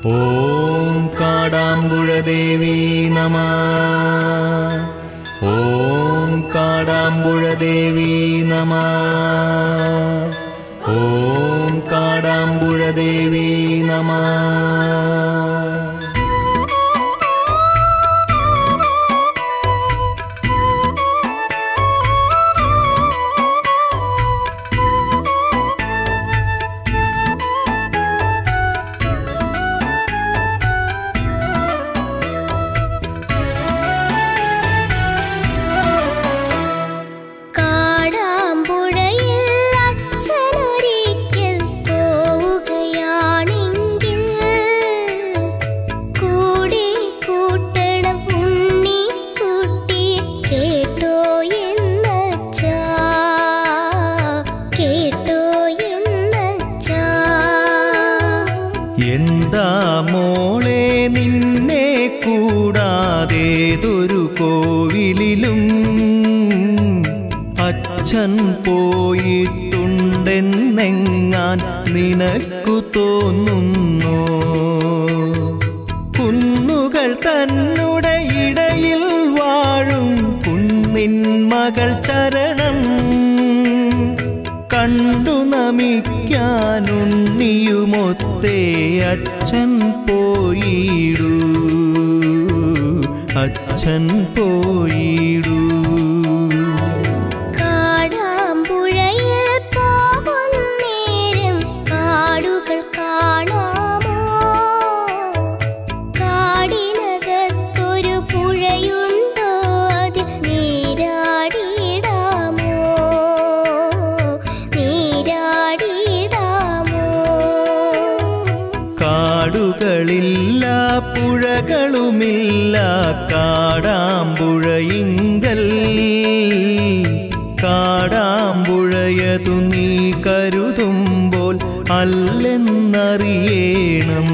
ഓം കാടാമ്പുഴദേവീ നമ ഓം കാടാമ്പുഴദേവീ നമ ഓം കാടാമ്പുഴദേവീ നമ കാടാമ്പുഴയിൽ അച്ഛനൊരിക്കൽ പോവുകയാണെങ്കിൽ കൂടെ കൂട്ടണം ഉണ്ണിക്കുട്ടി കേട്ടോ എന്നച്ചാ കേട്ടോ എന്നച്ചാ എന്താ മോളെ നിന്നെ കൂടാതേതൊരു കോവിലിലും അച്ഛൻ പോയിട്ടുണ്ടെന്നെങ്ങാൻ നിനക്കു തോന്നുന്നു കുന്നുകൾ തന്നുടെ ഇടയിൽ വാഴും കുന്നിൻ മകൾ ചരണം കണ്ടു നമിക്കാനുണ്ണിയുമൊത്തേ അച്ഛൻ പോയിടൂ അച്ഛൻ പോയിടൂ കാടാമ്പുഴയിൽ പോകും നേരം കാടുകൾ കാണാമോ കാടിനകത്തൊരു പുഴയുണ്ടോ അതിൽ നീരാടിയിടാമോ നീരാടിയിടാമോ കാടുകളില്ല പുഴകളുമില്ല കാടാമ്പുഴയിങ്കൽ കാടാമ്പുഴയതു നീ കരുതുമ്പോൾ അല്ലെന്നറിയണം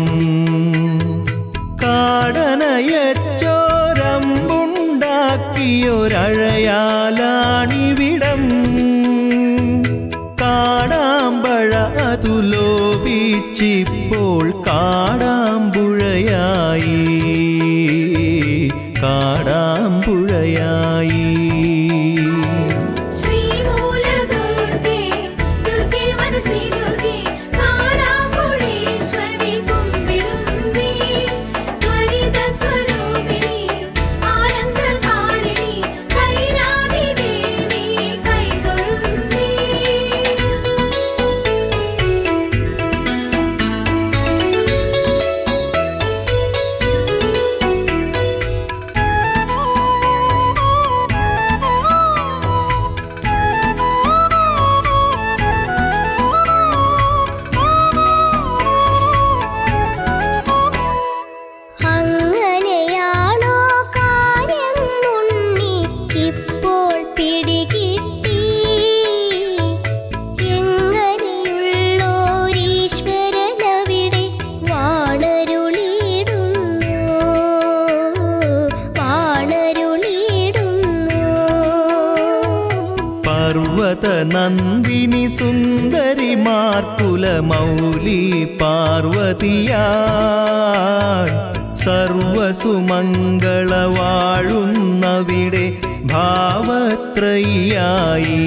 കാടനയച്ചോരമ്പുണ്ടാക്കിയൊരഴയാലാണിവിടം കാടാമ്പഴ അതു ലോപിച്ചിപ്പോൾ കാടാമ്പുഴയായി കാടാമ്പുഴയായി ശ്രീമൂലദുർഗേ ദുർഗേ മനശ്രീ ദുർഗേ കാളാമ്പുഴേശ്വരി കുമ്പിടുന്നേ ത്വരിത സ്വരൂപിണി ആനന്ദകാരിണി കൈരാതി ദേവി കൈതൊഴുന്നേ അങ്ങനെയാണോ കാര്യം ഉണ്ണിക്കിപ്പോൾ പിടികിട്ടി എങ്ങനെയുള്ളോരീശ്വരനവിടെ വാണരുളിയിടുന്നു വാണരുളിയിടുന്നു പർവത നന്ദിനി സുന്ദരിമാർക്കുല മൗലി പാർവതിയാ സർവസുമംഗള വാഴുന്നവിടെ ഭാവത്രയായി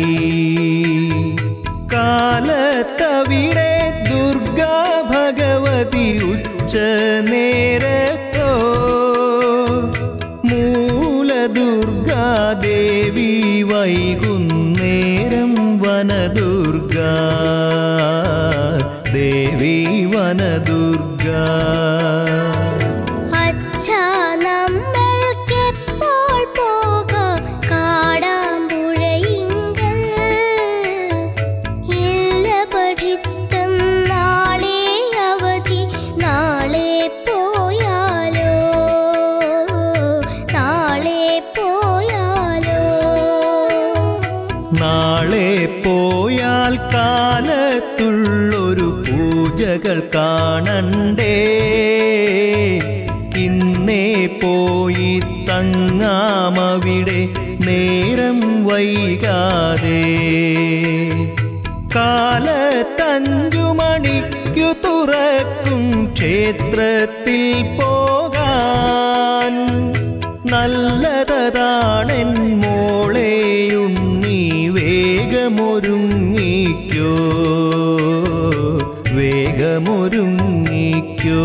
കാലത്തവിടെ ദുർഗാ ഭഗവതി ഉച്ച നേരത്തോ മൂലദുർഗാദേവി വൈകുന്നേരം വനദുർഗ ദേവി വനദുർഗ അച്ഛാ നമ്മൾക്കെപ്പോൾ പോകാം കാടാമ്പുഴയിങ്കൽ ഇല്ല പഠിത്തം നാളെ അവധി നാളെ പോയാലോ നാളെ പോയാലോ നാളെ പോയാൽ കാലത്തുള്ളൊരു പൂജകൾ കാണണ്ടേ ഇന്നേ പോയി തങ്ങാമവിടെ നേരം വൈകാതെ കാലത്തഞ്ചു മണിക്കു തുറക്കും ക്ഷേത്രത്തിൽ പോകാൻ നല്ലതാണെൻ മോളെയുണ്ണി വേഗമൊരുങ്ങിക്കോ വേഗമൊരുങ്ങിക്കോ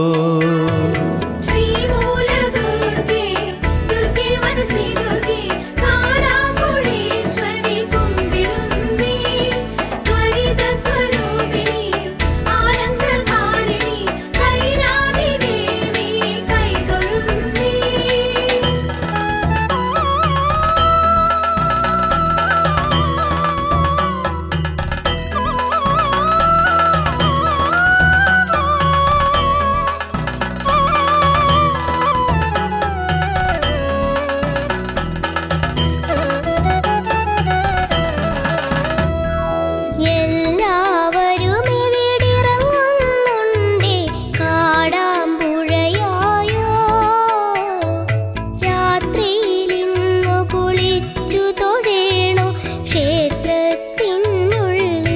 ശ്രീമൂലദുർഗേ ദുർഗേ മനശ്രീ ദുർഗേ കാളാമ്പുഴേശ്വരി കുമ്പിടുന്നേ ത്വരിത സ്വരൂപിണി ആനന്ദകാരിണി കൈരാതി ദേവി കൈതൊഴുന്നേ എല്ലാവരും ഇവിടിറങ്ങുന്നുണ്ടേ കാടാമ്പുഴയായോ രാത്രിയിലിന്നു കുളിച്ചു തൊഴേണു ക്ഷേത്രത്തിനുള്ളിൽ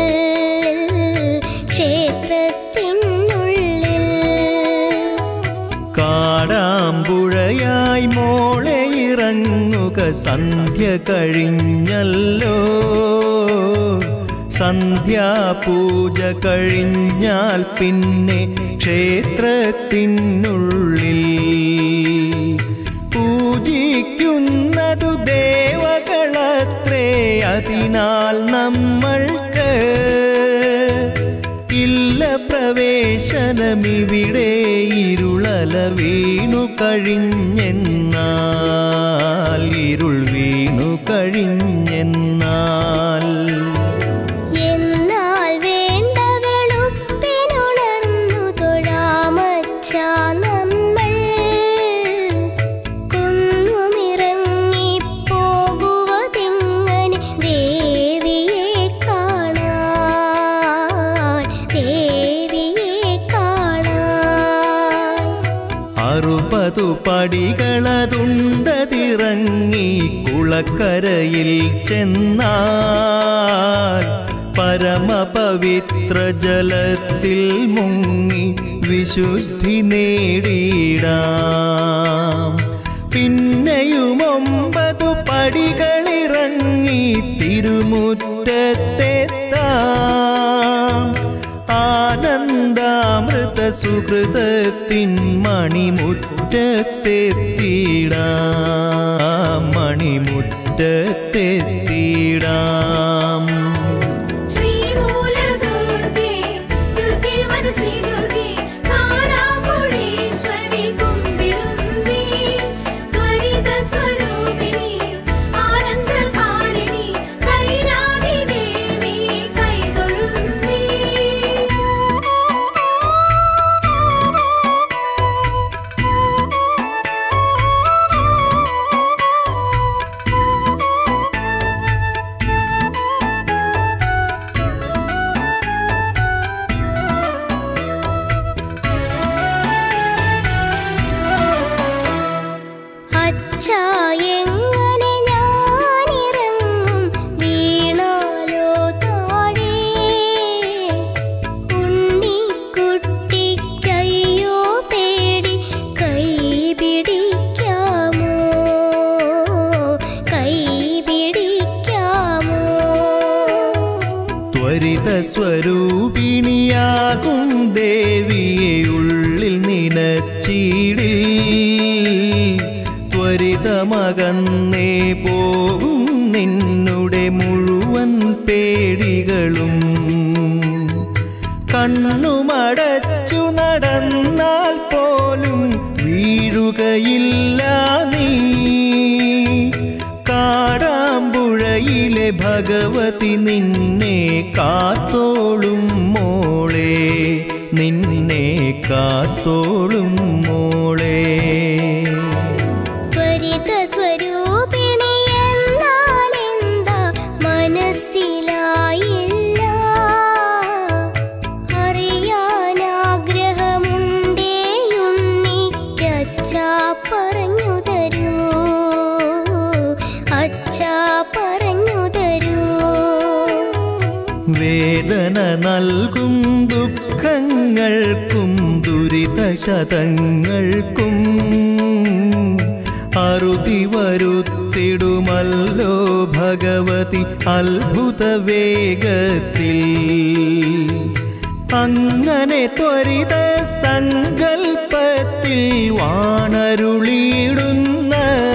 ക്ഷേത്രത്തിനുള്ളിൽ കാടാമ്പുഴയായി മോളെ ഇറങ്ങുക സന്ധ്യ കഴിഞ്ഞല്ലോ സന്ധ്യാപൂജ കഴിഞ്ഞാൽ പിന്നെ ക്ഷേത്രത്തിനുള്ളിൽ പൂജിക്കുന്നതു ദേവകളത്രേ അതിനാൽ നമ്മൾക്ക് ഇല്ല പ്രവേശനമിവിടെ ഇരുളല വീണു കഴിഞ്ഞെന്നാൽ ഇരുൾ വീണു കഴിഞ്ഞെന്നാൽ എന്നാൽ വേണ്ട വെളുപ്പിനുണർന്നു തൊഴാമച്ചാ നമ്മൾ കുന്നുമിറങ്ങി പോകുവതെങ്ങനെ ദേവിയെ കാണാൻ ദേവിയെ കാണാൻ അറുപതു പടികളതുണ്ടതിറങ്ങി കുളക്കരയിൽ ചെന്നാൽ പരമപവിത്ര ജലത്തിൽ മുങ്ങി വിശുദ്ധി നേടിയിടാം പിന്നെയും ഒമ്പതു പടികളിറങ്ങി തിരുമുറ്റത്തെത്താം ആനന്ദാമൃത സുഹൃതത്തിൻ മണിമുറ്റത്തെത്തിടാം മണിമുറ്റത്തെത്തിടാം ശ്രീമൂലദുർഗേ ദുർഗേ മനശ്രീ ദുർഗേ കാളാമ്പുഴേശ്വരി കുമ്പിടുന്നേ ത്വരിത സ്വരൂപിണി ആനന്ദകാരിണി കൈരാതി ദേവി കൈതൊഴുന്നേ അച്ഛാ എങ്ങനെ ഞാനിറങ്ങും വീണാലോ താഴേ ഉണ്ണിക്കുട്ടിക്കയ്യോ പേടി കൈ പിടിക്കാമോ കൈ പിടിക്കാമോ ത്വരിത സ്വരൂപിണിയാകും ദേവിയെ ഉള്ളിൽ നിനച്ചിടി ത്വരിതമകന്നേ പോകും നിന്നുടെ മുഴുവൻ പേടികളും കണ്ണുമടച്ചു നടന്നാൽ പോലും വീഴുകയില്ല നീ കാടാമ്പുഴയിലെ ഭഗവതി നിന്നെ കാത്തോളും മോളെ നിന്നെ കാത്തോളും മോളെ ത്വരിത സ്വരൂപിണി എന്നാലെന്താ മനസ്സിലായില്ല അറിയാനാഗ്രഹമുണ്ടേയുണ്ണിക്കച്ഛാ പറഞ്ഞു തരൂ അച്ഛാ പറഞ്ഞു തരൂ വേദന നൽകും ദുഃഖങ്ങൾക്കും ദുരിതശതങ്ങൾക്കും അറുതി വരുത്തിടുമല്ലോ ഭഗവതി അത്ഭുത വേഗത്തിൽ അങ്ങനെ ത്വരിത സങ്കൽപ്പത്തിൽ വാണരുളിയിടുന്ന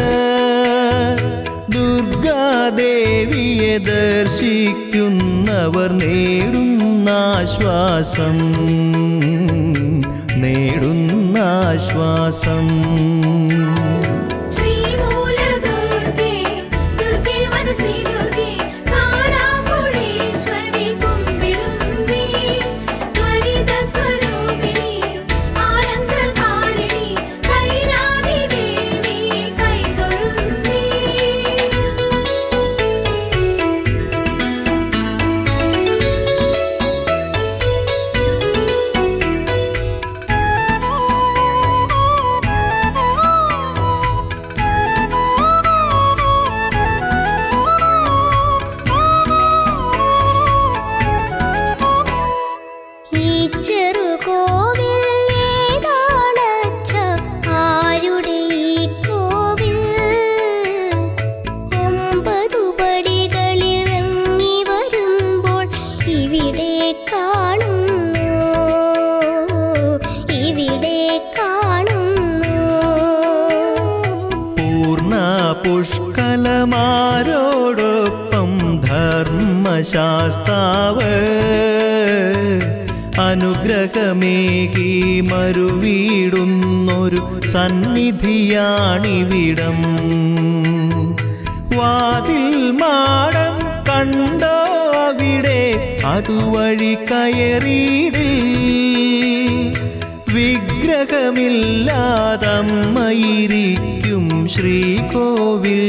ദുർഗാദേവിയെ ദർശിക്കുന്നവർ നേടുന്നാശ്വാസം നേടുന്നാശ്വാസം ശ്രീമൂലദുർഗേ ദുർഗേ മനശ്രീ ദുർഗേ കാളാമ്പുഴേശ്വരി കുമ്പിടുന്നേ ത്വരിത സ്വരൂപിണി ആനന്ദകാരിണി കൈരാതി ദേവി കൈതൊഴുന്നേ ഈ ചെറുകോവിൽ ഏതാണച്ച ആരുടെ ഈ കോവിൽ ഒമ്പതു പടികളിറങ്ങി വരുമ്പോൾ ഇവിടെ കാണുന്നു ഇവിടെ കാണുന്നു പൂർണ്ണ പുഷ്കലമാരോടൊപ്പം ധർമ്മശാസ്താവ് അനുഗ്രഹമേകി മറുവീടുന്നൊരു സന്നിധിയാണിവിടം വാതിൽ മാടം കണ്ടോ അവിടെ അതുവഴി കയറിയിടിൽ വിഗ്രഹമില്ലാതമ്മയിരിക്കും ശ്രീകോവിൽ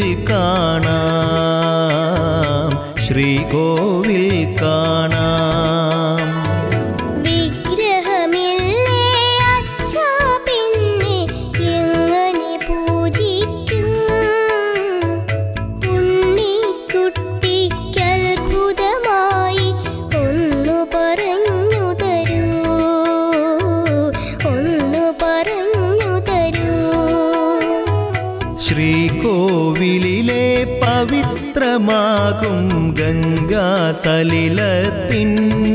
കാണാം ശ്രീകോവിൽ കാണാം വിഗ്രഹമില്ലേ അച്ഛാ പിന്നെ എങ്ങനെ പൂജിക്കും ഉണ്ണിക്കുട്ടിക്കത്ഭുതമായി ഒന്നു പറഞ്ഞു തരൂ ഒന്നു പറഞ്ഞു തരൂ ശ്രീകോവിലിലെ പവിത്രമാകും ഗംഗാസലിലത്തിൻ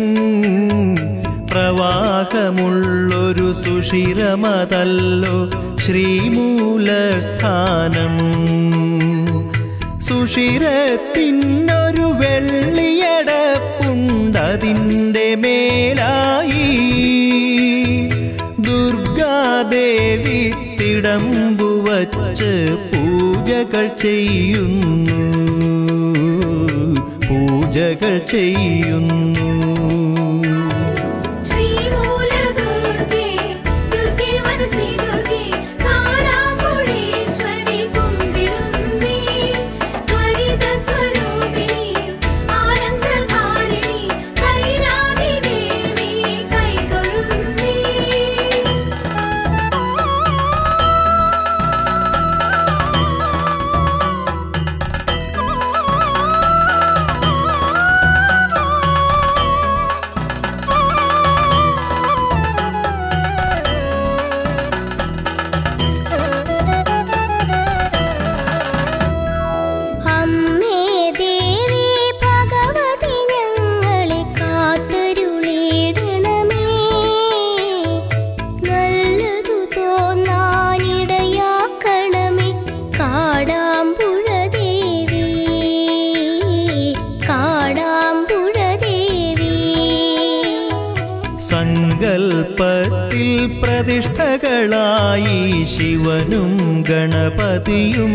പ്രവാഹമുള്ളൊരു സുഷിരമതല്ലോ ശ്രീമൂലസ്ഥാനം സുഷിരത്തിനൊരു വെള്ളിയടപ്പുണ്ടതിൻ്റെ മേലായി ദുർഗാദേവി തിടമ്പുവച്ച് പൂജകൾ ചെയ്യുന്നു പൂജകൾ ചെയ്യുന്നു ശ്രീമൂലദുർഗേ ദുർഗേ മനശ്രീ ദുർഗേ കാളാമ്പുഴേശ്വരി കുമ്പിടുന്നേ ത്വരിത സ്വരൂപിണി ആനന്ദകാരിണി കൈരാതി ദേവി കൈതൊഴുന്നേ അമ്മേ ദേവി ഭഗവതി ഞങ്ങളെ കാത്തരുളിയിടണമേ നല്ലതു തോന്നാനിടയാക്കണമേ കാടാമ്പുഴ ദേവി കാടാമ്പുഴ ദേവി സങ്കൽപ്പത്തിൽ പ്രതിഷ്ഠകളായി ശിവനും ഗണപതിയും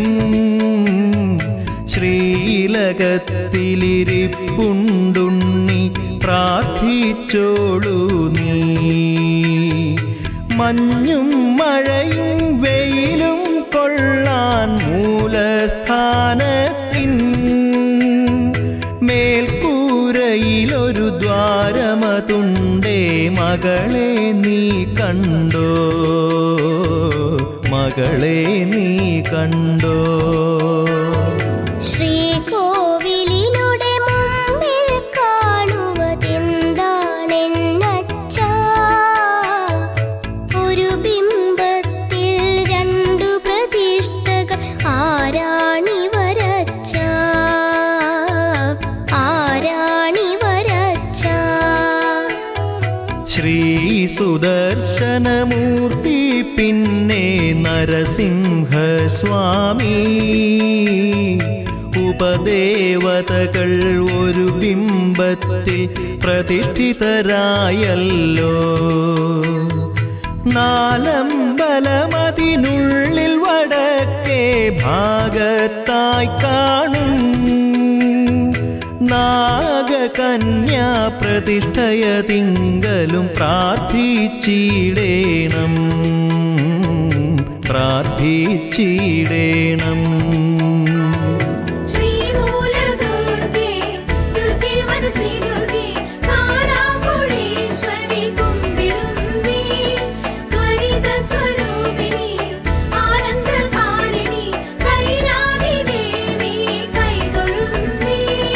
ശ്രീലകത്തിലിരിപ്പുണ്ടുണ്ണി പ്രാർത്ഥിച്ചോളൂ നീ മഞ്ഞും മഴയും വെയിലും കൊള്ളാൻ മൂലസ്ഥാനത്തിൻ മേൽക്കൂരയിലൊരു ദ്വാരമതുണ്ടേ മകളെ നീ കണ്ടോ മകളെ നീ കണ്ടോ ശ്രീകോവിലിനുടെ മുമ്പിൽ കാണുവതെന്താണെന്നച്ചാ ഒരു സുദർശനമൂർത്തി പിന്നെ നരസിംഹസ്വാമി ഉപദേവതകൾ ഒരു ബിംബത്തിൽ പ്രതിഷ്ഠിതരായല്ലോ നാലമ്പലമതിനുള്ളിൽ വടക്കേ ഭാഗത്തായി കാണും നാഗകന്യാ പ്രതിഷ്ഠയതിങ്കലും പ്രാർത്ഥിച്ചിടേണം പ്രാർത്ഥിച്ചിടേണം ശ്രീമൂലദുർഗേ ദുർഗേ മനശ്രീ ദുർഗേ കാളാമ്പുഴേശ്വരി കുമ്പിടുന്നേ ത്വരിത സ്വരൂപിണി ആനന്ദകാരിണി കൈലാതി ദേവി കൈതൊഴുന്നേ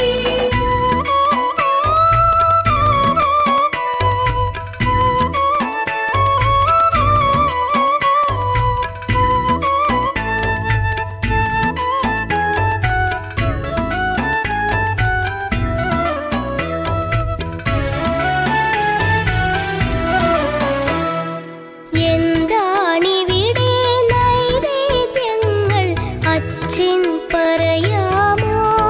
എന്താണിവിടെ നൈവേദ്യങ്ങൾ അച്ഛൻ പറയാമോ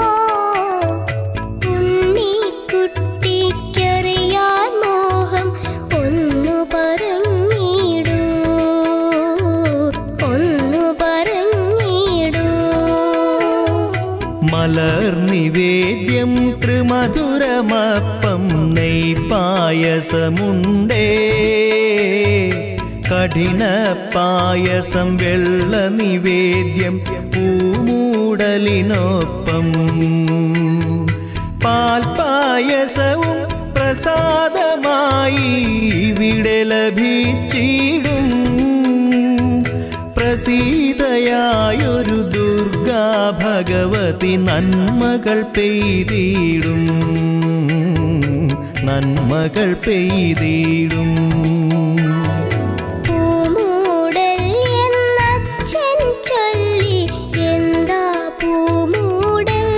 ഉണ്ണിക്കുട്ടിക്കറിയാൻ മോഹം ഒന്നു പറഞ്ഞിടൂ ഒന്നു പറഞ്ഞിടൂ മലർ നിവേദ്യം ത്രിമധുരമപ്പം നെയ് പായസമുണ്ടേ കഠിന പായസം വെള്ള നിവേദ്യം പൂമൂടലിനൊപ്പം പാൽപായസവും പ്രസാദമായി ഇവിടെ ലഭിച്ചിടും പ്രസീതയായൊരു ദുർഗാ ഭഗവതി നന്മകൾ പെയ്തിടും നന്മകൾ പെയ്തിടും പൂമൂടൽ എന്നച്ഛൻ ചൊല്ലി എന്താ പൂമൂടൽ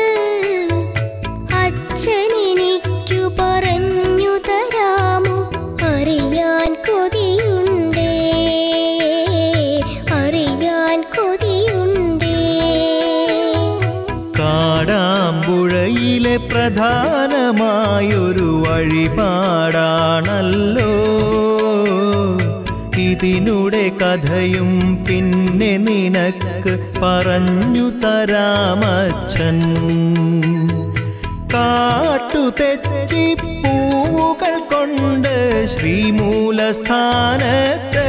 അച്ഛനെനിക്കു പറഞ്ഞു തരാമോ അറിയാൻ കൊതിയുണ്ടേ അറിയാൻ കൊതിയുണ്ടേ കാടാമ്പുഴയിലെ പ്രധാനമായൊരു വഴിപാടാണല്ലോ ഇതിനുടെ കഥയും പിന്നെ നിനക്ക് പറഞ്ഞു തരാമച്ഛൻ കാട്ടു തെച്ചി പൂവുകൾ കൊണ്ട് ശ്രീമൂലസ്ഥാനത്ത്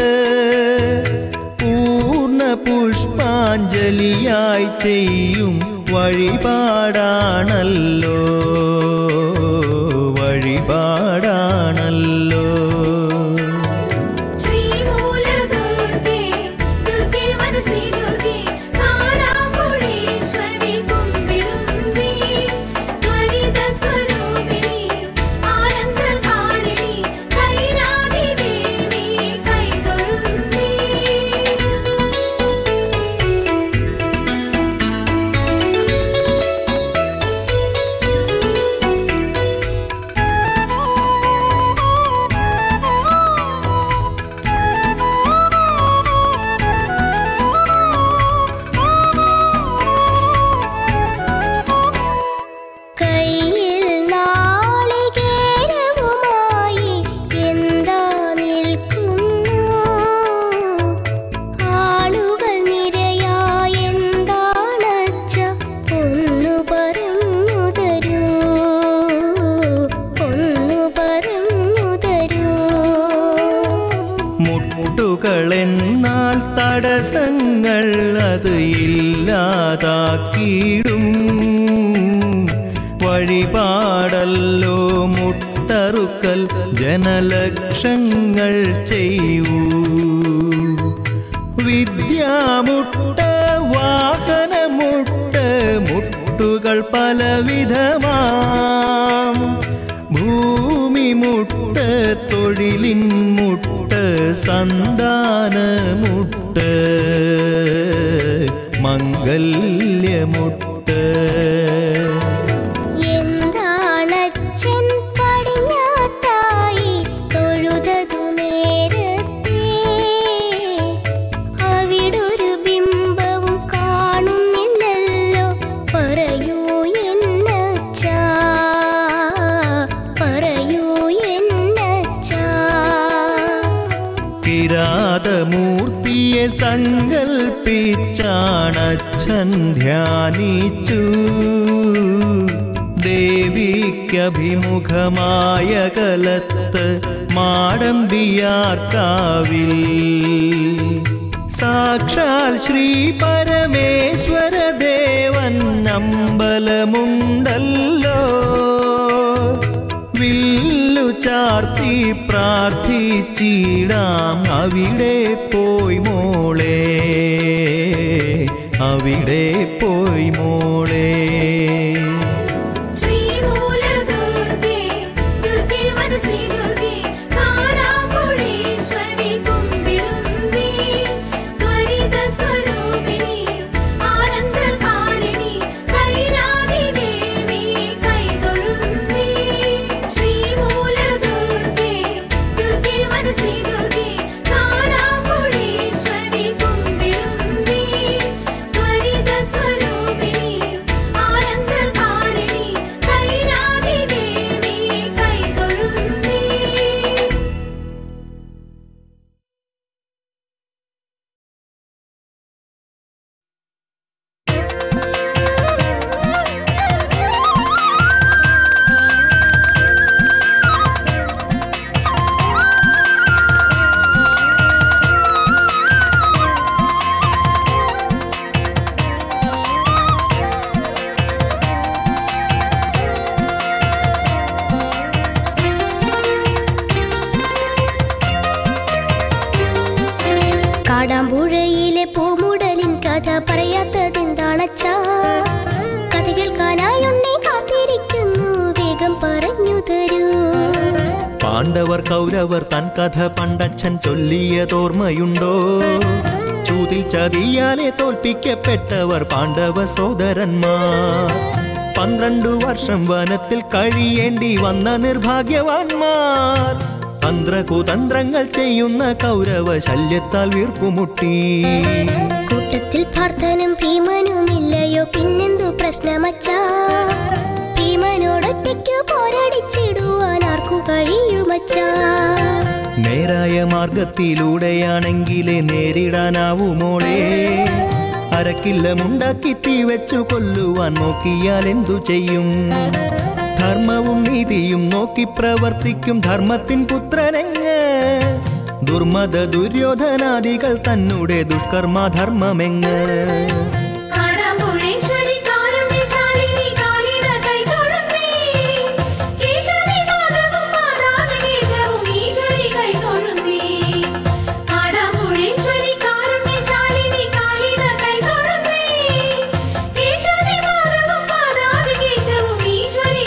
പൂർണ്ണ പുഷ്പാഞ്ജലിയായി ചെയ്യും വഴിപാടാണല്ലോ വഴിപാടാണല്ലോ ശ്രീമൂലദുർഗേ ദുർഗേ മനശ്രീ ദുർഗേ കാളാമ്പുഴേശ്വരി കുമ്പിടുന്നേ ത്വരിത സ്വരൂപിണി ആനന്ദകാരിണി കൈലാതി ദേവി കൈതൊഴുന്നേ കയ്യിൽ നാളികേരവുമായി എന്താ നിൽക്കുന്നു ആളുകൾ നിരയായി എന്താണച്ച ഒന്നു പറഞ്ഞു തരൂ ഒന്നു പറഞ്ഞു തരൂ മുട്ടുകളെന്നാൽ തടസ്സങ്ങൾ അത് ഇല്ലാതാക്കിയിടും വഴിപാടല്ലോ മുട്ടറുക്കൽ ജനലക്ഷങ്ങൾ ചെയ്യൂ വിദ്യാമുട്ട വാഹനമുട്ട മുട്ടുകൾ പലവിധമാം ഭൂമി മുട്ട തൊഴിലിൻ മുട്ട സന്താനമുട്ട മംഗല്യമുട്ട എന്താണച്ഛൻ പടിഞ്ഞാട്ടായി തൊഴ നാദമൂർത്തിയെ സങ്കൽപ്പിച്ചാണച്ഛൻ ധ്യാനിച്ചു ദേവിക്കഭിമുഖമായ കലത്ത് മാടമ്പിയാർക്കാവിൽ സാക്ഷാൽ ശ്രീ പരമേശ്വര ദേവൻ അമ്പലമുണ്ടല്ലോ വില്ലു ചാർത്തി പ്രാർത്ഥിച്ചിടാം അവിടെ പോയി മോളെ അവിടെ പോയി മോളെ ശ്രീമൂലദുർഗേ ദുർഗേ മനശ്രീ ദുർഗേ കാളാമ്പുഴേശ്വരി കുമ്പിടുന്നേ ത്വരിത സ്വരൂപിണി ആനന്ദകാരിണി കൈലാതി ദേവി കൈതൊഴുന്നേ ശ്രീമൂലദുർഗേ ദുർഗേ മനശ്രീ ദുർഗേ കാളാമ്പുഴേശ്വരി കുമ്പിടുന്നേ ത്വരിത സ്വരൂപിണി ആനന്ദകാരിണി കൈലാതി ദേവി കൈതൊഴുന്നേ കാടാമ്പുഴയിലെ പൂമുടലിൻ കഥ പറയാത്തതെന്താണച്ചാ കഥ കേൾക്കാനായുണ്ണി കാത്തിരിക്കുന്നു വേഗം പറഞ്ഞു തരൂ പാണ്ഡവർ കൗരവർ തൻ കഥ പണ്ടച്ഛൻ ചൊല്ലിയതോർമ്മയുണ്ടോ ചൂതിൽ ചതിയാലെ തോൽപ്പിക്കപ്പെട്ടവർ പാണ്ഡവ സോദരന്മാർ പന്ത്രണ്ടു വർഷം വനത്തിൽ കഴിയേണ്ടി വന്ന നിർഭാഗ്യവാന്മാർ തന്ത്രകുതന്ത്രങ്ങൾ ചെയ്യുന്ന കൗരവ ശല്യത്താൽ വീർപ്പുമുട്ടി കൂട്ടത്തിൽ ഭർത്തനും ഭീമനുമില്ലയോ പിന്നെന്തു പ്രശ്നമച്ചാ ഭീമനോടൊറ്റയ്ക്കു പോരടിച്ചിടുവാൻ ആർക്കു കഴിയുമച്ചാ നേരായ മാർഗത്തിലൂടെയാണെങ്കിലേ നേരിടാനാവുമോളെ അരക്കില്ലമുണ്ടാക്കി തീ വെച്ചു കൊല്ലുവാൻ നോക്കിയാൽ എന്തു ചെയ്യും ധർമ്മവും നീതിയും നോക്കി പ്രവർത്തിക്കും ധർമ്മത്തിൻ പുത്രനെങ്ങ് ദുർമത ദുര്യോധനാദികൾ തന്നുടെ ദുഷ്കർമ്മധർമ്മമെങ്ങ് കാടാമ്പുഴേശ്വരി കാരുണ്യശാലിനി കാലിട കൈതൊഴുന്നേ കേശവതി മാധവം മാതാത കേശവും ഈശ്വരി കൈതൊഴുന്നേ കാടാമ്പുഴേശ്വരി കാരുണ്യശാലിനി കാലിട കൈതൊഴുന്നേ കേശവതി മാധവം മാതാത കേശവും ഈശ്വരി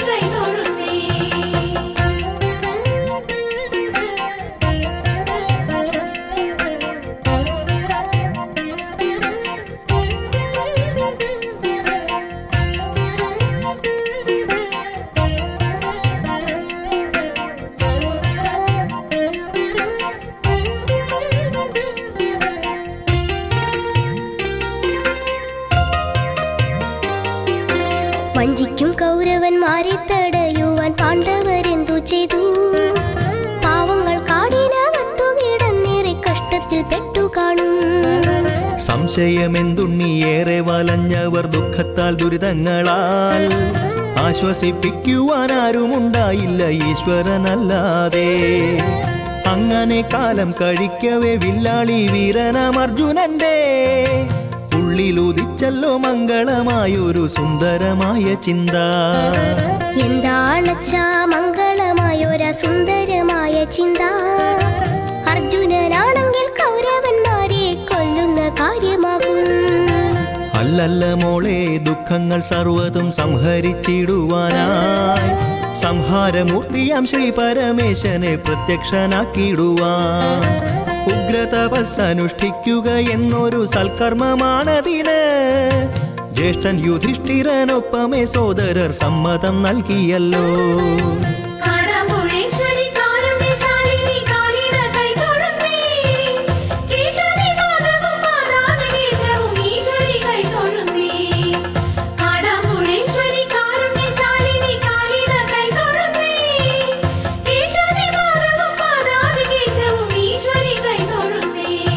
വഞ്ചിക്കും കൗരവന്മാരെ തടയുവാൻ പാണ്ഡവരെന്തു ചെയ്തു പാവങ്ങൾ കാടിനകത്തു കിടന്നേറെ കഷ്ടത്തിൽ പെട്ടു കാണും സംശയമെന്തുണ്ണിയേറെ വലഞ്ഞവർ ദുഃഖത്താൽ ദുരിതങ്ങളാൽ ആശ്വസിപ്പിക്കുവാൻ ആരുമുണ്ടായില്ല ഈശ്വരനല്ലാതെ അങ്ങനെ കാലം കഴിക്കവേ വില്ലാളി വീരനാം അർജുനന്റെ ഉള്ളിലുദിച്ചല്ലോ മംഗളമായൊരു സുന്ദരമായ ചിന്ത എന്താണച്ചാ മംഗളമായൊര സുന്ദരമായ ചിന്ത അർജുനനാണെങ്കിൽ കൗരവന്മാരെ കൊല്ലുന്ന കാര്യമാകും അല്ലല്ല മോളെ ദുഃഖങ്ങൾ സർവ്വതും സംഹരിച്ചിടുവാനായി സംഹാരമൂർത്തിയാം ശ്രീ പരമേശനെ പ്രത്യക്ഷനാക്കിയിടുവാൻ ഉഗ്രതപസ് അനുഷ്ഠിക്കുക എന്നൊരു സൽക്കർമ്മമാണതിന് ജ്യേഷ്ഠൻ യുധിഷ്ഠിരനൊപ്പമേ സോദരർ സമ്മതം നൽകിയല്ലോ കാടാമ്പുഴേശ്വരി കാരുണ്യശാലിനി കാലിട കൈതൊഴുന്നേ കേശവതി മാധവം മാതാത കേശവും ഈശ്വരി കൈതൊഴുന്നേ കാടാമ്പുഴേശ്വരി കാരുണ്യശാലിനി കാലിട കൈതൊഴുന്നേ കേശവതി മാധവം മാതാത കേശവും ഈശ്വരി കൈതൊഴുന്നേ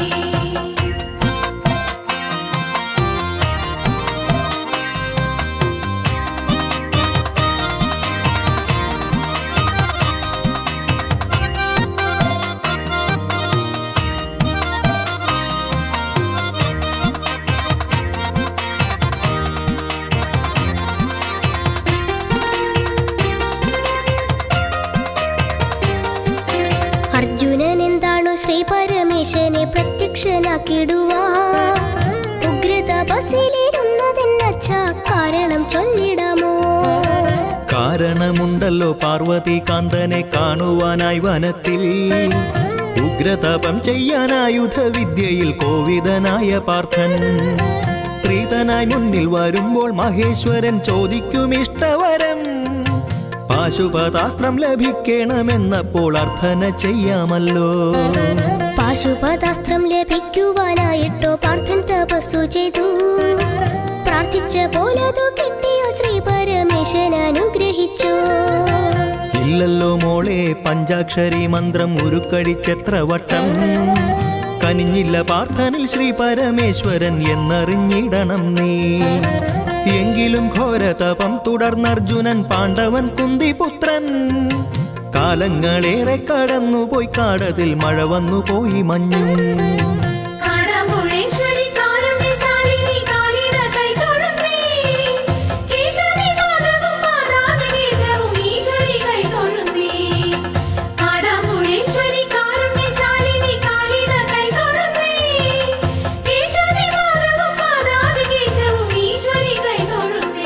ശ്രീ പരമേശനെ പ്രത്യക്ഷനാക്കിടുവാ ഉഗ്രതപസിലിരുന്നതെന്നച്ച കാരണം ചൊല്ലിടാമോ കാരണമുണ്ടല്ലോ പാർവതി കാന്തനെ കാണുവാനായി വനത്തിൽ ഉഗ്രതപം ചെയ്യാനായുധ വിദ്യയിൽ കോവിതനായ പാർത്ഥൻ പ്രീതനായി മുന്നിൽ വരുമ്പോൾ മഹേശ്വരൻ ചോദിക്കും ഇഷ്ടവരം പാശുപതാസ്ത്രം ലഭിക്കണമെന്നപ്പോൾ അർത്ഥന ചെയ്യാമല്ലോ പാശുപതാസ്ത്രം ലഭിക്കുവാനായിട്ടോ പാർത്ഥൻ തപസ്സു ചെയ്തു പ്രാർത്ഥിച്ച പോലതു കിട്ടിയോ ശ്രീ പരമേശൻ അനുഗ്രഹിച്ചു ഇല്ലല്ലോ മോളെ പഞ്ചാക്ഷരി മന്ത്രം ഉരുക്കടിച്ചെത്ര വട്ടം കനിഞ്ഞില്ല പാർത്ഥനിൽ ശ്രീ പരമേശ്വരൻ എന്നറിഞ്ഞിടണം നീ എങ്കിലും ഘോരതപം തുടർന്നർജുനൻ പാണ്ഡവൻ കുന്തിപുത്രൻ കാലങ്ങളേറെ കടന്നുപോയി കാടതിൽ മഴ വന്നുപോയി മഞ്ഞും കാടമ്പുഴേശ്വരി കാരുണ്യശാലിനി കാലിട കൈതൊഴുന്നേ. കേശവതി പാദവും പാദാത കേശവും ഈശ്വരി കൈതൊഴുന്നേ. കാടമ്പുഴേശ്വരി കാരുണ്യശാലിനി കാലിട കൈതൊഴുന്നേ. കേശവതി പാദവും പാദാത കേശവും ഈശ്വരി കൈതൊഴുന്നേ.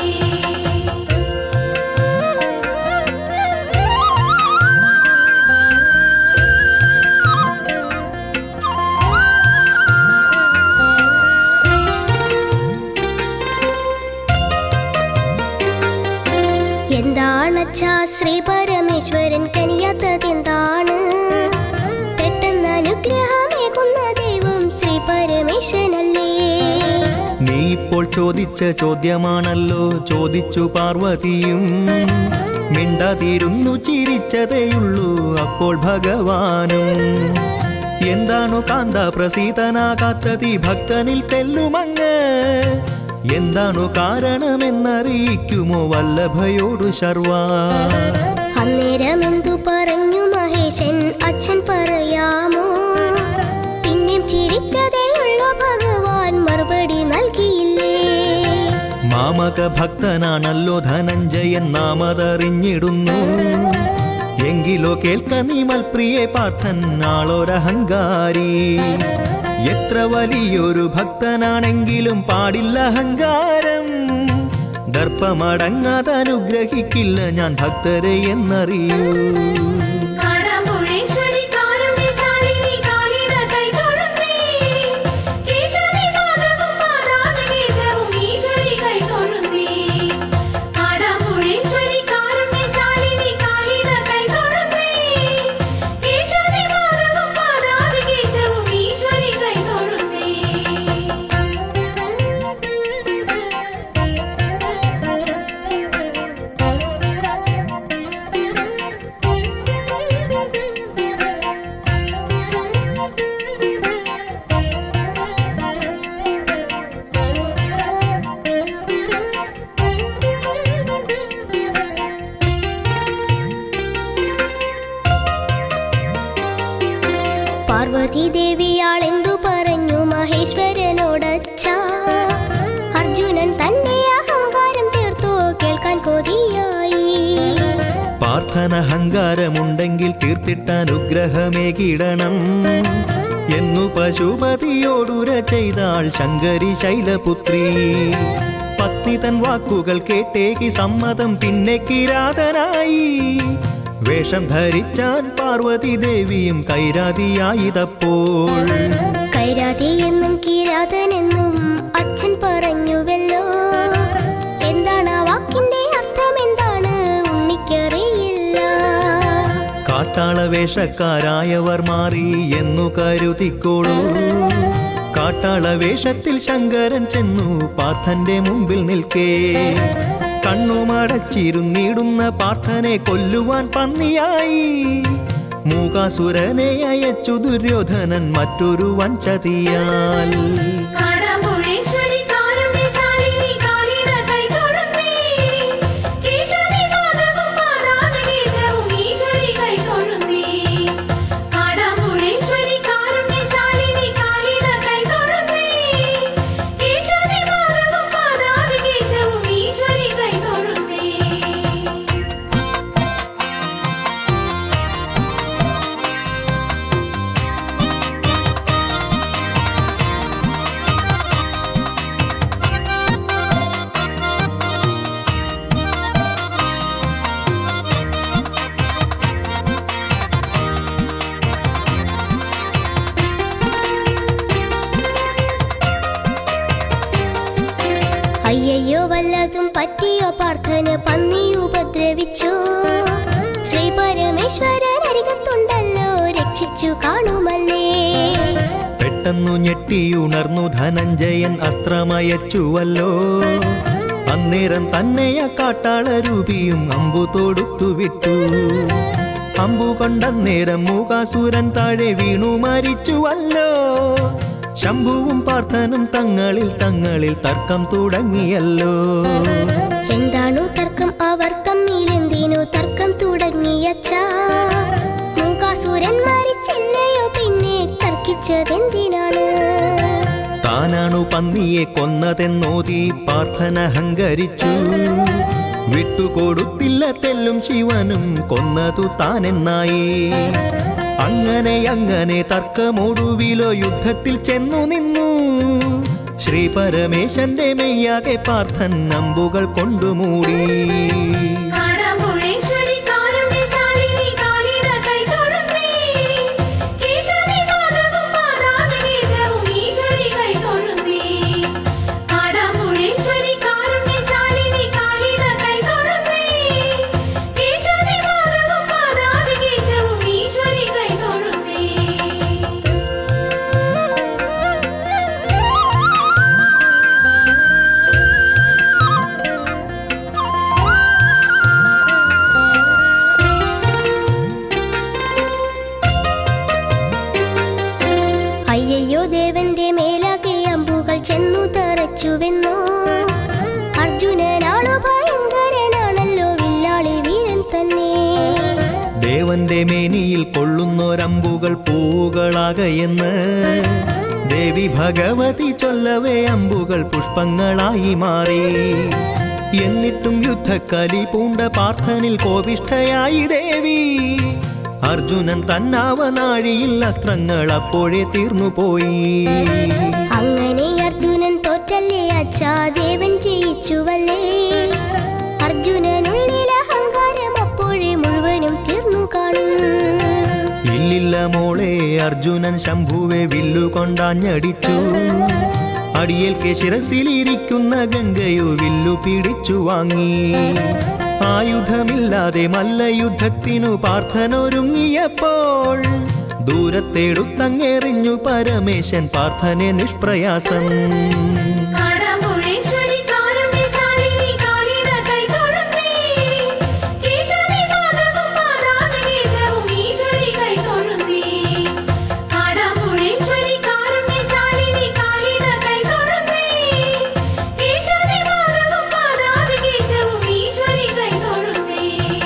എന്താണച്ചാ ശ്രീ പരമേശ്വരൻ കനിയാത്തതെന്താണ് പെട്ടെന്ന് അനുഗ്രഹമേകുന്ന ദൈവം ശ്രീ പരമേശ്വരനല്ലേ നീ ഇപ്പോൾ ചോദിച്ച ചോദ്യമാണല്ലോ ചോദിച്ചു പാർവതിയും മിണ്ടാതിരുന്നു ചിരിച്ചതേയുള്ളൂ അപ്പോൾ ഭഗവാനും എന്താണു കാന്ത പ്രസീതനാകാത്തതി ഭക്തനിൽ തെല്ലുമങ്ങ് എന്താണു കാരണമെന്നറിയിക്കുമോ വല്ലഭയോടു ശർവ അന്നേരം എന്തു പറഞ്ഞു മഹേശൻ അച്ഛൻ പറയാമോ പിന്നെയും ചിരിച്ചതേയുള്ളൂ ഭഗവാൻ മറുപടി നൽകിയില്ലേ മാമക ഭക്തനാണല്ലോ ധനഞ്ജയൻ നാമതറിഞ്ഞിടുന്നു എങ്കിലോ കേൾക്ക നീ മൽപ്രിയെ പാർത്ഥൻ ആളൊരഹങ്കാരി എത്ര വലിയൊരു ഭക്തനാണെങ്കിലും പാടില്ല അഹങ്കാരം ദർപ്പമടങ്ങാതെ അനുഗ്രഹിക്കില്ല ഞാൻ ഭക്തരെ എന്നറിയൂ കാടമ്പുഴേശ്വരി കാരുണ്യശാലിനി കാലിട കൈതൊഴുന്നേ. കേശവതി പാദവും പാദാത കേശവും ഈശ്വരി കൈതൊഴുന്നേ. കാടമ്പുഴേശ്വരി കാരുണ്യശാലിനി കാലിട കൈതൊഴുന്നേ. കേശവതി പാദവും പാദാത കേശവും ഈശ്വരി കൈതൊഴുന്നേ. പാർവതി ദേവിയാളെന്തു പറഞ്ഞു മഹേശ്വരനോടച്ച അർജുനൻ തന്നെ അഹങ്കാരം തീർത്തോ കേൾക്കാൻ കൊതിയായി പാർത്ഥന അഹങ്കാരമുണ്ടെങ്കിൽ തീർത്തിട്ടനുഗ്രഹമേകിടണം എന്നു പശുപതിയോടുര ചെയ്താൾ ശങ്കരി ശൈലപുത്രി പത്നി തൻ വാക്കുകൾ കേട്ടേക്ക് സമ്മതം പിന്നെ കിരാതനായി വേഷം ധരിച്ചാൻ പാർവതി ദേവിയും കൈരാതിയായിതപ്പോൾ കൈരാതി എന്നും കിരാതനെന്നും അച്ഛൻ പറഞ്ഞുവല്ലോ എന്താണ് ആ വാക്കിന്റെ അർത്ഥം എന്താണ് ഉണ്ണിക്കറിയില്ല കാട്ടാള വേഷക്കാരായവർ മാറി എന്നു കരുതിക്കോളൂ കാട്ടാള വേഷത്തിൽ ശങ്കരൻ ചെന്നു പാർത്ഥന്റെ മുമ്പിൽ നിൽക്കേ കണ്ണുമടച്ചിരുന്നിടുന്ന പാർത്ഥനെ കൊല്ലുവാൻ പന്നിയായി മൂകാസുരനെ അയച്ചു ദുര്യോധനൻ മറ്റൊരു വഞ്ചതിയാൽ കാടമ്പുഴേശ്വരി കാരുണ്യശാലിനി കാലിട കൈതൊഴുന്നേ. കേശവതി പാദവും പാദാത കേശവും ഈശ്വരി കൈതൊഴുന്നേ. കാടമ്പുഴേശ്വരി കാരുണ്യശാലിനി കാലിട കൈതൊഴുന്നേ. കേശവതി പാദവും പാദാത കേശവും ഈശ്വരി കൈതൊഴുന്നേ. ആ പറ്റിയോ പാർത്ഥന് പന്നി ഉപദ്രവിച്ചു ശ്രീ പരമേശ്വരൻ അരികത്തുണ്ടല്ലോ രക്ഷിച്ചു കാണുമല്ലേ പെട്ടെന്നു ഞെട്ടിയുണർന്നു ധനഞ്ജയൻ അസ്ത്രമയച്ചുവല്ലോ അന്നേരം തന്നെയ കാട്ടാള രൂപിയും അമ്പു തൊടുത്തു വിട്ടു അമ്പു കൊണ്ടന്നേരം മൂകാസുരൻ താഴെ വീണു മരിച്ചുവല്ലോ ശംഭുവും പാർത്ഥനും തങ്ങളിൽ തങ്ങളിൽ തർക്കം തുടങ്ങിയല്ലോ എന്താണു തർക്കം അവർ തമ്മിൽ എന്തിനു തർക്കം തുടങ്ങിയച്ച മൂകാസുരൻ മരിച്ചില്ലയോ പിന്നെ തർക്കിച്ചതെന്തിനാണ് താനാണു പന്നിയെ കൊന്നതെന്നോതി പാർത്ഥന ഹങ്കരിച്ചു വിട്ടുകൊടുത്തില്ല തെല്ലും ശിവനും കൊന്നതു താനെന്നായി അങ്ങനെ അങ്ങനെ തർക്കമൊടുവിലോ യുദ്ധത്തിൽ ചെന്നു നിന്നു ശ്രീ പരമേശന്റെ മെയ്യാകെ പാർത്ഥൻ അമ്പുകൾ കൊണ്ടുമൂടി കാടാമ്പുഴേശ്വരി കാരുണ്യശാലിനി കാലിട കൈതൊഴുന്നേ. കേശവതി പാദവും പാദാത കേശവും ഈശ്വരി കൈതൊഴുന്നേ. കാടാമ്പുഴേശ്വരി കാരുണ്യശാലിനി കാലിട കൈതൊഴുന്നേ. കേശവതി പാദവും പാദാത കേശവും ഈശ്വരി കൈതൊഴുന്നേ. അയ്യയ്യോ ദേവന്റെ മേലാകെ അമ്പുകൾ ചെന്നു തെറച്ചുവെന്നോ അർജുനനാണു ഭയങ്കരനാണല്ലോ വില്ലാളി വീരൻ തന്നെ ദേവന്റെ മേനിയിൽ കൊള്ളുന്നൊരമ്പുകൾ പൂവുകളാകയെന്ന് ദേവി ഭഗവതി ചൊല്ലവേ അമ്പുകൾ പുഷ്പങ്ങളായി മാറി എന്നിട്ടും യുദ്ധക്കലി പൂണ്ട പാർത്ഥനിൽ കോപിഷ്ഠയായി ദേവി അർജുനൻ തന്നാവനാഴിയിൽ അസ്ത്രങ്ങൾ അപ്പോഴേ തീർന്നുപോയി അങ്ങനെ അർജുനൻ തോറ്റല്ലേ അച്ഛാ ദേവൻ ജയിച്ചുവല്ലേ അർജുനനുള്ളിൽ അഹങ്കാരം അപ്പോഴേ മുഴുവനും തീർന്നു കാണും ഇല്ലില്ല മോളെ അർജുനൻ ശംഭുവെ വില്ലുകൊണ്ടാഞ്ഞടിച്ചു അടിയേൽക്കെ ശിരസിലിരിക്കുന്ന ഗംഗയോ വില്ലു പിടിച്ചു വാങ്ങി ആയുധമില്ലാതെ മല്ലയുദ്ധത്തിനു പാർത്ഥനൊരുങ്ങിയപ്പോൾ ദൂരത്തെടുത്തങ്ങെറിഞ്ഞു പരമേശൻ പാർത്ഥനെ നിഷ്പ്രയാസം കാടാമ്പുഴേശ്വരി കാരുണ്യശാലിനി കാലിട കൈതൊഴുന്നേ. കേശവതി പാദവും പാദാത കേശവും ഈശ്വരി കൈതൊഴുന്നേ. കാടാമ്പുഴേശ്വരി കാരുണ്യശാലിനി കാലിട കൈതൊഴുന്നേ. കേശവതി പാദവും പാദാത കേശവും ഈശ്വരി കൈതൊഴുന്നേ.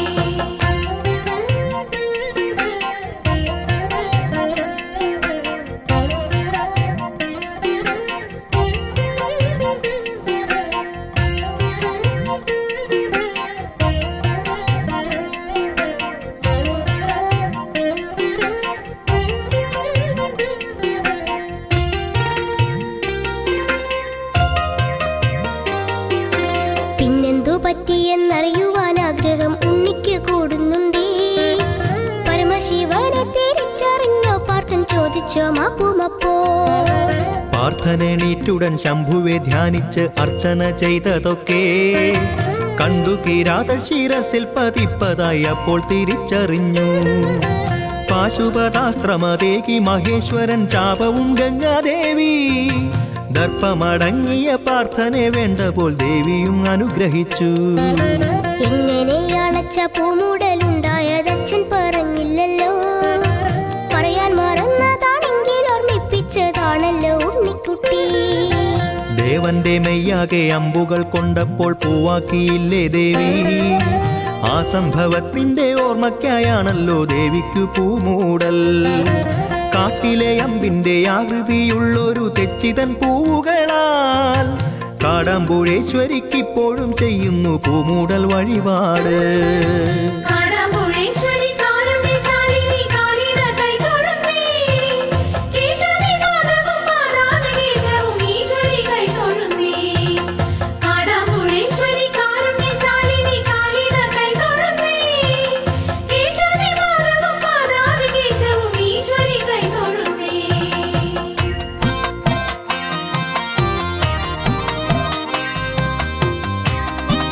പിന്നെന്തു പറ്റിയെന്നറിയുവാൻ ആഗ്രഹം ഉണ്ണിക്ക് കൂടുന്നുണ്ടേ പരമശിവനെ തിരിച്ചറിഞ്ഞോ പാർത്ഥൻ ചോദിച്ചോ മാപ്പുമപ്പോ പാർത്ഥനെണീറ്റുടൻ ശംഭുവെ ധ്യാനിച്ച് അർച്ചന ചെയ്തതൊക്കെ കണ്ടു കിരാത ശിരസിൽ പതിപ്പതായി അപ്പോൾ തിരിച്ചറിഞ്ഞു പാശുപതാസ്ത്രമതേകി മഹേശ്വരൻ ചാപവും ഗംഗാദേവി ദർപ്പമടങ്ങിയ പാർത്ഥനെ വേണ്ട പോൽ ദേവിയും അനുഗ്രഹിച്ചു എങ്ങനെയാണച്ച പൂമൂടലുണ്ടായതച്ഛൻ പറഞ്ഞില്ലല്ലോ പറയാൻ മറന്നതാണെങ്കിൽ ഓർമ്മിപ്പിച്ചതാണല്ലോ ഉണ്ണിക്കുട്ടി ദേവന്റെ മെയ്യാകെ അമ്പുകൾ കൊണ്ടപ്പോൾ പൂവാക്കിയില്ലേ ദേവി ആ സംഭവത്തിന്റെ ഓർമ്മയ്ക്കായാണല്ലോ ദേവിക്കു പൂമൂടൽ കാട്ടിലെ അമ്പിന്റെ ആകൃതിയുള്ളൊരു തെച്ചിതൻ പൂവുകളാൽ കാടാമ്പുഴേശ്വരിക്കിപ്പോഴും ചെയ്യുന്നു പൂമൂടൽ വഴിപാട് കാടാമ്പുഴേശ്വരി കാരുണ്യശാലിനി കാലിട കൈതൊഴുന്നേ. കേശവതി പാദവും പാദാത കേശവും ഈശ്വരി കൈതൊഴുന്നേ. കാടാമ്പുഴേശ്വരി കാരുണ്യശാലിനി കാലിട കൈതൊഴുന്നേ. കേശവതി പാദവും പാദാത കേശവും ഈശ്വരി കൈതൊഴുന്നേ. ആ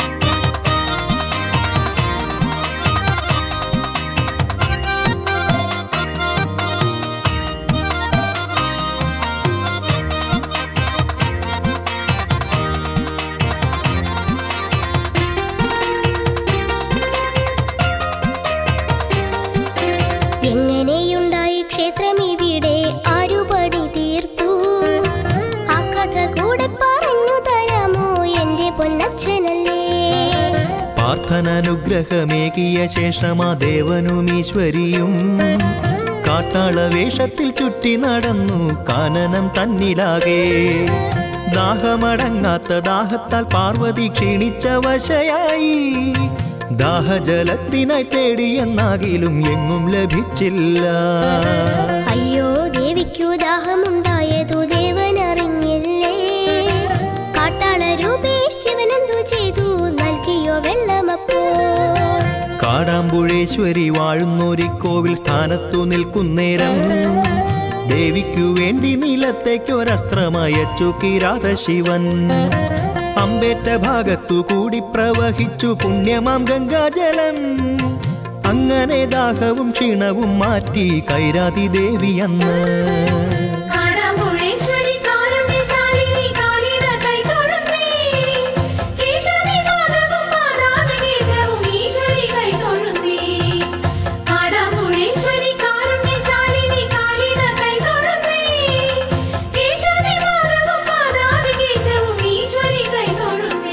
ഇവിടെ ആരു പണി തീർത്തു ആ കഥ കൂടെ പറഞ്ഞു തരാമോ എന്റെ പൊന്നച്ഛനല്ലേ പാർത്ഥനനുഗ്രഹമേകിയ ശേഷമാ ദേവനും ഈശ്വരിയും കാട്ടാള വേഷത്തിൽ ചുറ്റി നടന്നു കാനനം തന്നിലാകെ ദാഹമടങ്ങാത്ത ദാഹത്താൽ പാർവതി ക്ഷീണിച്ച വശയായി ദാഹജലത്തിനായി തേടിയെന്നാകിലും എങ്ങും ലഭിച്ചില്ല അയ്യോ ദേവിക്കു ദാഹമുണ്ടായതു ദേവനറിഞ്ഞില്ലേ കാട്ടാള രൂപേ ശിവനെന്തു ചെയ്തു നൽകിയോ വെള്ളമപ്പോ കാടാമ്പുഴേശ്വരി വാഴുന്നൊരിക്കോവിൽ സ്ഥാനത്തു നിൽക്കുന്നേരം ദേവിക്കു വേണ്ടി നിലത്തേക്കൊരസ്ത്രമയച്ചു കിരാത ശിവൻ അമ്പേറ്റ ഭാഗത്തു കൂടി പ്രവഹിച്ചു പുണ്യമാം ഗംഗാജലം അങ്ങനെ ദാഹവും ക്ഷീണവും മാറ്റി കൈരാതി ദേവി അന്ന് കാടാമ്പുഴേശ്വരി കാരുണ്യശാലിനി കാലിട കൈതൊഴുന്നേ. കേശവതി പാദവും പാദാതി കേശവും ഈശ്വരി കൈതൊഴുന്നേ. കാടാമ്പുഴേശ്വരി കാരുണ്യശാലിനി കാലിട കൈതൊഴുന്നേ. കേശവതി പാദവും പാദാതി കേശവും ഈശ്വരി കൈതൊഴുന്നേ.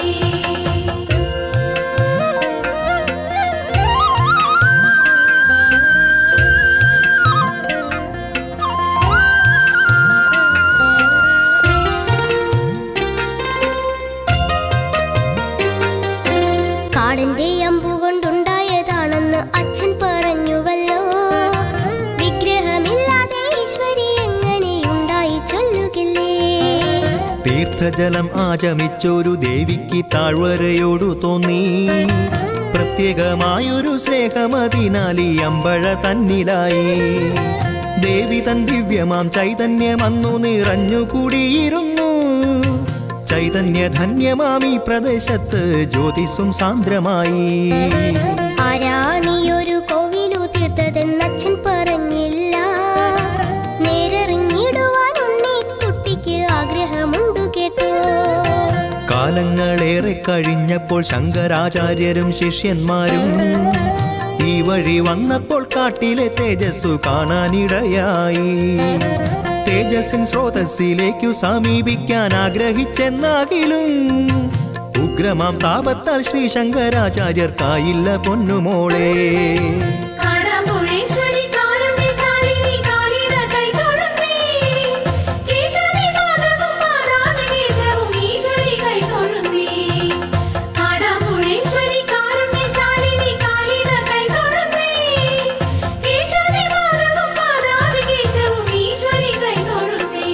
കാടന്റെ അമ്പു കൊണ്ടുണ്ടായതാണെന്ന് അച്ഛൻ പറഞ്ഞുവല്ലോ വിഗ്രഹമില്ലാതെ ഈശ്വരി എങ്ങനെയുണ്ടായി ചൊല്ലുകില്ലേ തീർത്ഥജലം ആചമിച്ചൊരു ദേവിക്ക് താഴ്വരയോടു തോന്നി പ്രത്യേകമായൊരു സ്നേഹമതിനാൽ ഈ അമ്പഴ തന്നിലായി ദേവി തൻ ദിവ്യമാം ചൈതന്യമന്നു നിറഞ്ഞുകൂടിയിരുന്നു ചൈതന്യധന്യമാം ഈ പ്രദേശത്ത് ജ്യോതിസും സാന്ദ്രമായി ആരാണിയൊരു കോവിലു തീർത്തതെന്ന് അച്ഛൻ പറഞ്ഞില്ല നേരെറിഞ്ഞിടുവാൻ ഉണ്ണി കുട്ടിക്ക് ആഗ്രഹമുണ്ടു കേട്ടോ കാലങ്ങളേറെ കഴിഞ്ഞപ്പോൾ ശങ്കരാചാര്യരും ശിഷ്യന്മാരും ഈ വഴി വന്നപ്പോൾ കാട്ടിലെ തേജസ്സു കാണാനിടയായി തേജസ്സിൻ സ്രോതസ്സിലേക്കു സമീപിക്കാൻ ആഗ്രഹിച്ചെന്നാകിലും ഉഗ്രമാം താപത്താൽ ശ്രീ ശങ്കരാചാര്യർക്കായില്ല പൊന്നുമോളെ കാടാമ്പുഴേശ്വരി കാരുണ്യശാലിനി കാലിട കൈതൊഴുന്നേ. കേശവതി പാദവും പാദാതി കേശവും ഈശ്വരി കൈതൊഴുന്നേ. കാടാമ്പുഴേശ്വരി കാരുണ്യശാലിനി കാലിട കൈതൊഴുന്നേ. കേശവതി പാദവും പാദാതി കേശവും ഈശ്വരി കൈതൊഴുന്നേ.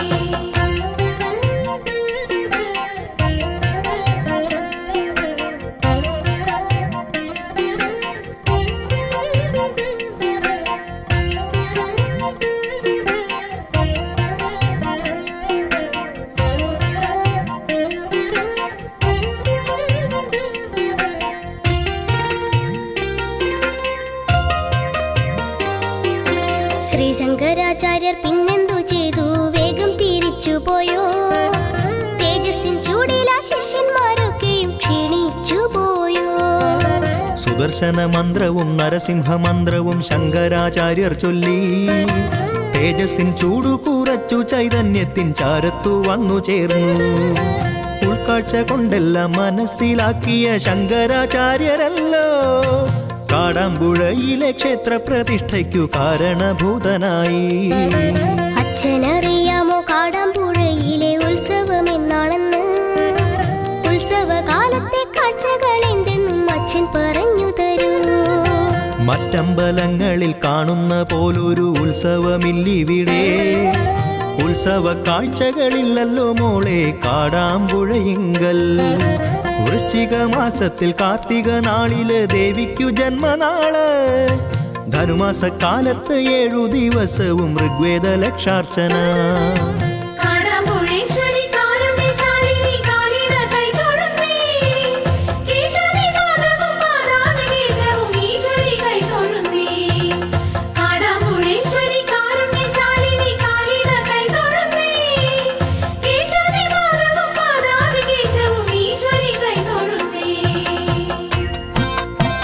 ശ്രീ ശങ്കരാചാര്യർ പിന്നെന്തു ചെയ്തു വേഗം തിരിച്ചു പോയോ തേജസ്സിൻ ചൂടില ശിഷ്യന്മാരൊക്കെയും ക്ഷീണിച്ചു പോയോ സുദർശന മന്ത്രവും നരസിംഹ മന്ത്രവും ശങ്കരാചാര്യർ ചൊല്ലി തേജസ്സിൻ ചൂടു കുറച്ചു ചൈതന്യത്തിൻ ചാരത്തു വന്നു ചേർന്നു ഉൾക്കാഴ്ച കൊണ്ടെല്ലാം മനസ്സിലാക്കിയ ശങ്കരാചാര്യരല്ലോ കാടാമ്പുഴയിലെ ക്ഷേത്ര പ്രതിഷ്ഠയ്ക്കു കാരണഭൂതനായി അച്ഛനറിയാമോ കാടാമ്പുഴയിലെ ഉത്സവം എന്നാണെന്ന് ഉത്സവകാലത്തെ കാഴ്ചകൾ എന്തെന്നും അച്ഛൻ പറഞ്ഞു തരൂ മറ്റമ്പലങ്ങളിൽ കാണുന്ന പോലൊരു ഉത്സവമില്ലിവിടെ ഉത്സവ കാഴ്ചകളില്ലല്ലോ മോളെ കാടാമ്പുഴയിങ്കൽ വൃശ്ചിക മാസത്തിൽ കാർത്തിക നാളില് ദേവിക്കു ജന്മനാള് ധനുമാസക്കാലത്ത് ഏഴു ദിവസവും ഋഗ്വേദ ലക്ഷാർച്ചന കാടാമ്പുഴേശ്വരി കാരുണ്യശാലിനി കാലിട കൈതൊഴുന്നേ. കേശവതി പാദവും പാദാതി കേശവും ഈശ്വരി കൈതൊഴുന്നേ. കാടാമ്പുഴേശ്വരി കാരുണ്യശാലിനി കാലിട കൈതൊഴുന്നേ. കേശവതി പാദവും പാദാതി കേശവും ഈശ്വരി കൈതൊഴുന്നേ.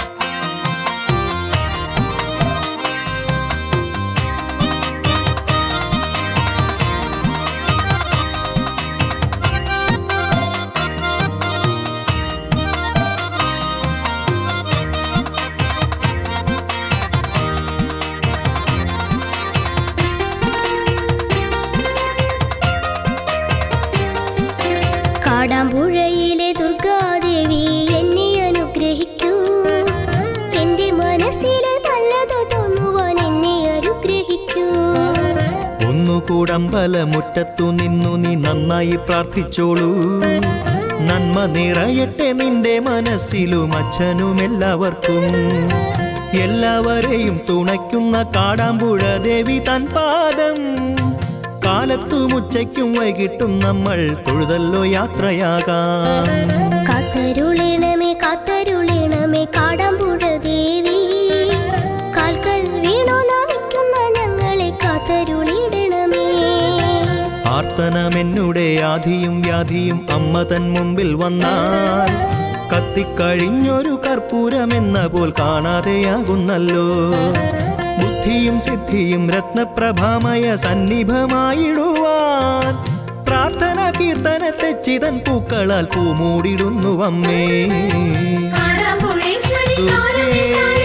ആ കാടാമ്പുഴയിലെ ദുർഗാദേവി എന്നെ അനുഗ്രഹിക്കൂ എന്റെ മനസ്സിലെ നല്ലത് തോന്നുവാൻ എന്നെ അനുഗ്രഹിക്കൂ ഒന്നുകൂടമ്പലമുറ്റത്തു നിന്നു നീ നന്നായി പ്രാർത്ഥിച്ചോളൂ നന്മ നിറയട്ടെ നിന്റെ മനസ്സിലും അച്ഛനും എല്ലാവർക്കും എല്ലാവരെയും തുണയ്ക്കുന്ന കാടാമ്പുഴ ദേവി തൻ പാദം കാലത്തും ഉച്ചയ്ക്കും വൈകിട്ടും നമ്മൾ തൊഴുതല്ലോ യാത്രയാകാം കാത്തരുളിണമേ കാത്തരുളിണമേ കാടാമ്പുഴ ദേവി കാൽക്കൽ വീണു നമിക്കുന്ന ഞങ്ങളെ കാത്തരുളിടണമേ ആർത്തനമെന്നുടെ ആധിയും വ്യാധിയും അമ്മ തൻ മുമ്പിൽ വന്നാൽ കത്തിക്കഴിഞ്ഞൊരു കർപ്പൂരമെന്ന പോൽ കാണാതെയാകുന്നല്ലോ ബുദ്ധിയും സിദ്ധിയും രത്നപ്രഭാമയ സന്നിഭമായിടുവാൻ പ്രാർത്ഥന കീർത്തനത്തെ ചിതൻ പൂക്കളാൽ പൂമൂടിടുന്നു അമ്മേ കാടാമ്പുഴേശ്വരി ദുർഗേ കാരുണ്യശാലിനി